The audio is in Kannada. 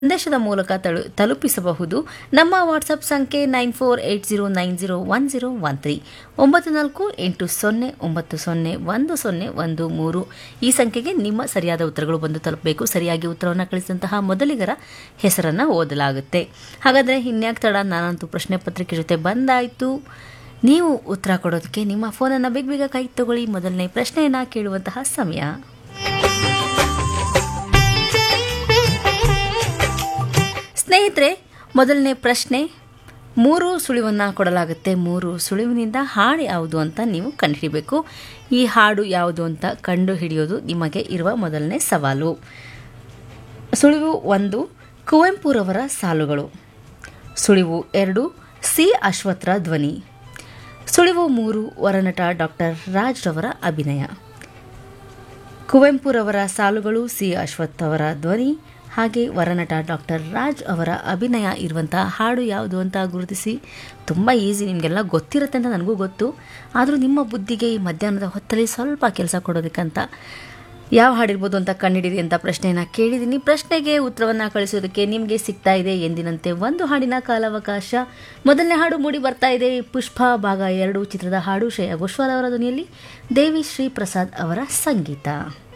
ಸಂದೇಶದ ಮೂಲಕ ತಳು ತಲುಪಿಸಬಹುದು ನಮ್ಮ ವಾಟ್ಸಪ್ ಸಂಖ್ಯೆ nine four eight zero nine zero one zero one three ಒಂಬತ್ತು ನಾಲ್ಕು ಎಂಟು ಸೊನ್ನೆ ಒಂಬತ್ತು ಸೊನ್ನೆ ಒಂದು ಸೊನ್ನೆ ಒಂದು ಮೂರು ಈ ಸಂಖ್ಯೆಗೆ ನಿಮ್ಮ ಸರಿಯಾದ ಉತ್ತರಗಳು ಬಂದು ತಲುಪಬೇಕು ಸರಿಯಾಗಿ ಉತ್ತರವನ್ನು ಕಳಿಸಿದಂತಹ ಮೊದಲಿಗರ ಹೆಸರನ್ನು ಓದಲಾಗುತ್ತೆ ಹಾಗಾದರೆ ಇನ್ಯಾಕೆ ತಡ ನಾನಂತೂ ಪ್ರಶ್ನೆ ಪತ್ರಿಕೆ ಜೊತೆ ಬಂದಾಯಿತು ನೀವು ಉತ್ತರ ಕೊಡೋದಕ್ಕೆ ನಿಮ್ಮ ಫೋನನ್ನು ಬೇಗ ಬೇಗ ಕೈ ತಗೊಳ್ಳಿ ಮೊದಲನೇ ಪ್ರಶ್ನೆಯನ್ನು ಕೇಳುವಂತಹ ಸಮಯ ಸ್ನೇಹಿತರೆ ಮೊದಲನೇ ಪ್ರಶ್ನೆ ಮೂರು ಸುಳಿವನ್ನು ಕೊಡಲಾಗುತ್ತೆ ಮೂರು ಸುಳಿವಿನಿಂದ ಹಾಡು ಯಾವುದು ಅಂತ ನೀವು ಕಂಡುಹಿಡಿಬೇಕು ಈ ಹಾಡು ಯಾವುದು ಅಂತ ಕಂಡು ಹಿಡಿಯೋದು ನಿಮಗೆ ಇರುವ ಮೊದಲನೇ ಸವಾಲು ಸುಳಿವು ಒಂದು ಕುವೆಂಪುರವರ ಸಾಲುಗಳು ಸುಳಿವು ಎರಡು ಸಿ ಅಶ್ವತ್ಥರ ಧ್ವನಿ ಸುಳಿವು ಮೂರು ವರನಟ ಡಾಕ್ಟರ್ ರಾಜ್ ರವರ ಅಭಿನಯ ಕುವೆಂಪುರವರ ಸಾಲುಗಳು ಸಿ ಅಶ್ವಥ್ ಅವರ ಧ್ವನಿ ಹಾಗೆ ವರನಟ ಡಾಕ್ಟರ್ ರಾಜ್ ಅವರ ಅಭಿನಯ ಇರುವಂತಹ ಹಾಡು ಯಾವುದು ಅಂತ ಗುರುತಿಸಿ ತುಂಬ ಈಸಿ ನಿಮಗೆಲ್ಲ ಗೊತ್ತಿರುತ್ತೆ ಅಂತ ನನಗೂ ಗೊತ್ತು ಆದರೂ ನಿಮ್ಮ ಬುದ್ಧಿಗೆ ಈ ಮಧ್ಯಾಹ್ನದ ಹೊತ್ತಲ್ಲಿ ಸ್ವಲ್ಪ ಕೆಲಸ ಕೊಡೋದಕ್ಕಂತ ಯಾವ ಹಾಡಿರ್ಬೋದು ಅಂತ ಕಂಡಿಡಿರಿ ಅಂತ ಪ್ರಶ್ನೆಯನ್ನು ಕೇಳಿದ್ದೀನಿ ಪ್ರಶ್ನೆಗೆ ಉತ್ತರವನ್ನು ಕಳಿಸೋದಕ್ಕೆ ನಿಮಗೆ ಸಿಗ್ತಾ ಇದೆ ಎಂದಿನಂತೆ ಒಂದು ಹಾಡಿನ ಕಾಲಾವಕಾಶ ಮೊದಲನೇ ಹಾಡು ಮೂಡಿ ಬರ್ತಾ ಇದೆ ಪುಷ್ಪ ಭಾಗ ಎರಡು ಚಿತ್ರದ ಹಾಡು ಶ್ರೇಯಾ ಘೋಷಾಲ್ ಅವರ ಧ್ವನಿಯಲ್ಲಿ ದೇವಿ ಶ್ರೀ ಪ್ರಸಾದ್ ಅವರ ಸಂಗೀತ